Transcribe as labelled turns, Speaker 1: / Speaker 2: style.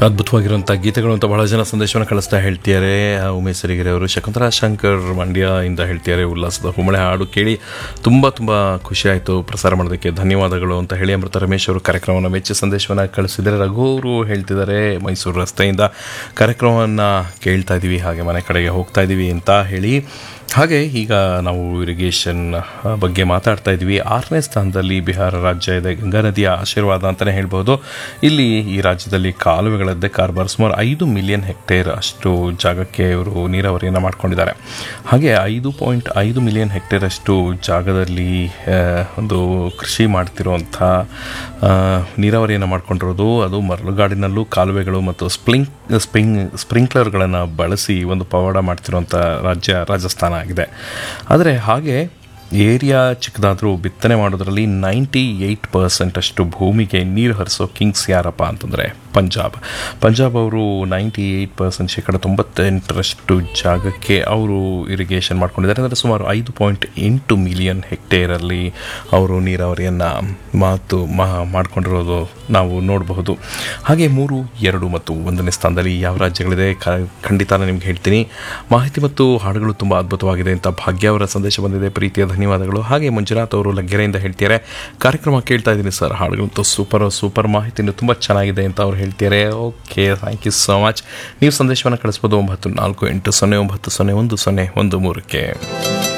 Speaker 1: ಅದ್ಭುತವಾಗಿರುವಂಥ ಗೀತೆಗಳು ಅಂತ ಬಹಳ ಜನ ಸಂದೇಶವನ್ನು ಕಳಿಸ್ತಾ ಹೇಳ್ತಿದ್ದಾರೆ ಆ, ಉಮೇಶ್ ಸರಿಗೆರೆ ಅವರು ಶಕುಂತಲಾ ಶಂಕರ್ ಮಂಡ್ಯ ಇಂದ ಹೇಳ್ತಿದ್ದಾರೆ ಉಲ್ಲಾಸದ ಹುಮಳೆ ಹಾಡು ಕೇಳಿ ತುಂಬ ತುಂಬ ಖುಷಿ ಆಯಿತು ಪ್ರಸಾರ ಮಾಡೋದಕ್ಕೆ ಧನ್ಯವಾದಗಳು ಅಂತ ಹೇಳಿ ಅಮೃತ ರಮೇಶ್ ಅವರು ಕಾರ್ಯಕ್ರಮವನ್ನು ಮೆಚ್ಚಿ ಸಂದೇಶವನ್ನು ಕಳಿಸಿದ್ದಾರೆ ರಘು ಅವರು ಹೇಳ್ತಿದ್ದಾರೆ ಮೈಸೂರು ರಸ್ತೆಯಿಂದ ಕಾರ್ಯಕ್ರಮವನ್ನು ಕೇಳ್ತಾ ಇದ್ದೀವಿ ಹಾಗೆ ಮನೆ ಕಡೆಗೆ ಹೋಗ್ತಾ ಇದ್ದೀವಿ ಅಂತ ಹೇಳಿ ಹಾಗೆ ಈಗ ನಾವು ಇರಿಗೇಷನ್ ಬಗ್ಗೆ ಮಾತಾಡ್ತಾ ಇದ್ವಿ ಆರನೇ ಸ್ಥಾನದಲ್ಲಿ ಬಿಹಾರ ರಾಜ್ಯ ಇದೆ ಗಂಗಾ ನದಿಯ ಆಶೀರ್ವಾದ ಅಂತಲೇ ಹೇಳ್ಬೋದು ಇಲ್ಲಿ ಈ ರಾಜ್ಯದಲ್ಲಿ ಕಾಲುವೆಗಳದ್ದೇ ಕಾರ್ಬಾರ್ ಸುಮಾರು ಐದು ಮಿಲಿಯನ್ ಹೆಕ್ಟೇರ್ ಅಷ್ಟು ಜಾಗಕ್ಕೆ ಇವರು ನೀರಾವರಿಯನ್ನು ಮಾಡ್ಕೊಂಡಿದ್ದಾರೆ ಹಾಗೆ ಐದು ಪಾಯಿಂಟ್ ಐದು ಮಿಲಿಯನ್ ಹೆಕ್ಟೇರ್ ಅಷ್ಟು ಜಾಗದಲ್ಲಿ ಆ, ಒಂದು ಕೃಷಿ ಮಾಡ್ತಿರುವಂಥ ಆ, ನೀರಾವರಿಯನ್ನು ಮಾಡ್ಕೊಂಡಿರೋದು ಅದು ಮರಳುಗಾಡಿನಲ್ಲೂ ಕಾಲುವೆಗಳು ಮತ್ತು ಸ್ಪ್ಲಿಂಕ್ ಸ್ಪ್ರಿಂಗ್ ಸ್ಪ್ರಿಂಕ್ಲರ್ಗಳನ್ನು ಬಳಸಿ ಒಂದು ಪವಾಡ ಮಾಡ್ತಿರುವಂಥ ರಾಜ್ಯ ರಾಜಸ್ಥಾನ ಆಗಿದೆ ಆದರೆ ಹಾಗೆ ಏರಿಯಾ ಚಿಕ್ಕದಾದರೂ ಬಿತ್ತನೆ ಮಾಡೋದ್ರಲ್ಲಿ ನೈಂಟಿ ಏಯ್ಟ್ ಪರ್ಸೆಂಟ್ ಅಷ್ಟು ಭೂಮಿಗೆ ನೀರು ಹರಿಸೋ ಕಿಂಗ್ಸ್ ಯಾರಪ್ಪ ಅಂತಂದರೆ ಪಂಜಾಬ್ ಪಂಜಾಬ್ ಅವರು ನೈಂಟಿ ಏಯ್ಟ್ ಪರ್ಸೆಂಟ್ ಶೇಕಡ ತೊಂಬತ್ತೆಂಟರಷ್ಟು ಜಾಗಕ್ಕೆ ಅವರು ಇರಿಗೇಷನ್ ಮಾಡ್ಕೊಂಡಿದ್ದಾರೆ ಅಂದರೆ ಸುಮಾರು ಐದು ಪಾಯಿಂಟ್ ಎಂಟು ಮಿಲಿಯನ್ ಹೆಕ್ಟೇರಲ್ಲಿ ಅವರು ನೀರಾವರಿಯನ್ನು ಮಾತು ಮಾ ಮಾಡ್ಕೊಂಡಿರೋದು ನಾವು ನೋಡಬಹುದು ಹಾಗೆ ಮೂರು ಎರಡು ಮತ್ತು ಒಂದನೇ ಸ್ಥಾನದಲ್ಲಿ ಯಾವ ರಾಜ್ಯಗಳಿದೆ ಕ ಖಂಡಿತ ನಾನು ನಿಮ್ಗೆ ಹೇಳ್ತೀನಿ ಮಾಹಿತಿ ಮತ್ತು ಹಾಡುಗಳು ತುಂಬ ಅದ್ಭುತವಾಗಿದೆ ಅಂತ ಭಾಗ್ಯ ಅವರ ಸಂದೇಶ ಬಂದಿದೆ ಪ್ರೀತಿಯ ಧನ್ಯವಾದಗಳು ಹಾಗೆ ಮಂಜುನಾಥ್ ಅವರು ಲಗ್ಗೆರೆಯಿಂದ ಹೇಳ್ತಿದ್ದಾರೆ ಕಾರ್ಯಕ್ರಮ ಕೇಳ್ತಾ ಇದ್ದೀನಿ ಸರ್ ಹಾಡುಗಳಂತೂ ಸೂಪರ್ ಸೂಪರ್ ಮಾಹಿತಿನೂ ತುಂಬ ಚೆನ್ನಾಗಿದೆ ಅಂತ ಅವ್ರು ಹೇಳ್ತಿದ್ದಾರೆ okay thank you so much ನೀವು ಸಂದೇಶವನ್ನು ಕಳಿಸ್ಬೋದು ಒಂಬತ್ತು ನಾಲ್ಕು ಎಂಟು ಸೊನ್ನೆ ಒಂಬತ್ತು ಸೊನ್ನೆ ಒಂದು ಸೊನ್ನೆ ಒಂದು ಮೂರಕ್ಕೆ